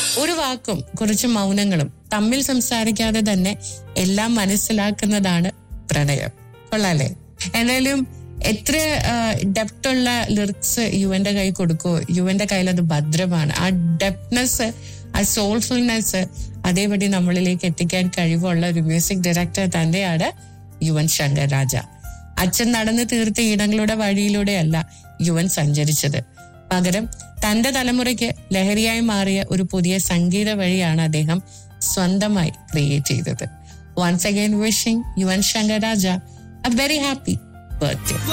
ഒരു വാക്കും കുറച്ച് മൗനങ്ങളും തമ്മിൽ സംസാരിക്കാതെ തന്നെ എല്ലാം മനസ്സിലാക്കുന്നതാണ് പ്രണയം കൊള്ളാല്ലേ എന്നാലും എത്ര ഡെപ്തുള്ള ലിറിക്സ് യുവന്റെ കൈ കൊടുക്കോ യുവന്റെ കയ്യിൽ അത് ഭദ്രമാണ് ആ ഡെപ്നെസ് ആ സോൾഫുൾനെസ് അതേപടി നമ്മളിലേക്ക് എത്തിക്കാൻ കഴിവുള്ള ഒരു മ്യൂസിക് ഡയറക്ടർ തന്നെയാണ് യുവൻ ശങ്കർ രാജ അച്ഛൻ നടന്നു തീർത്ത ഇടങ്ങളുടെ വഴിയിലൂടെയല്ല യുവൻ സഞ്ചരിച്ചത് പകരം തന്റെ തലമുറയ്ക്ക് ലഹരിയായി മാറിയ ഒരു പുതിയ സംഗീത വഴിയാണ് അദ്ദേഹം സ്വന്തമായി ക്രിയേറ്റ് ചെയ്തത് once again wishing Yuvan Shankar Raja a very happy birthday